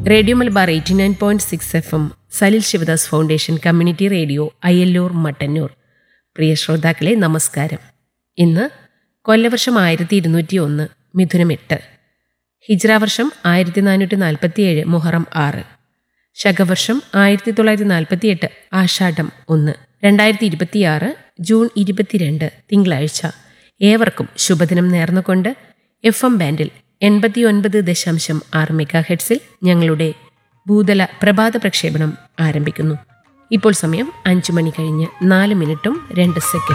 radio Malabar eighty nine point six F M Salil Sivadas foundation community radio Ayyallur Mattannur പ്രിയ ശ്രോതാക്കളെ നമസ്കാരം ഇന്ന് കൊല്ലവർഷം ആയിരത്തി ഇരുന്നൂറ്റി ഒന്ന് മിഥുനം എട്ട് ഹിജ്ര വർഷം ആയിരത്തി നാനൂറ്റി നാൽപ്പത്തിയേഴ് മുഹറം ആറ് ശകവർഷം ആയിരത്തി തൊള്ളായിരത്തി നാൽപ്പത്തിയെട്ട് ആഷാഢം ഒന്ന് രണ്ടായിരത്തി ഇരുപത്തിയാറ് ജൂൺ ഇരുപത്തിരണ്ട് തിങ്കളാഴ്ച ഏവർക്കും ശുഭദിനം നേർന്നുകൊണ്ട് എഫ് എം ബാൻഡിൽ എൺപത്തി ഒൻപത് ദശാംശം ആറ് മെഗാ ഹെഡ്സിൽ ഞങ്ങളുടെ ഭൂതല പ്രഭാത പ്രക്ഷേപണം ആരംഭിക്കുന്നു ഇപ്പോൾ സമയം അഞ്ചു മണി കഴിഞ്ഞ് നാല് മിനിറ്റും രണ്ട് സെക്കൻഡ്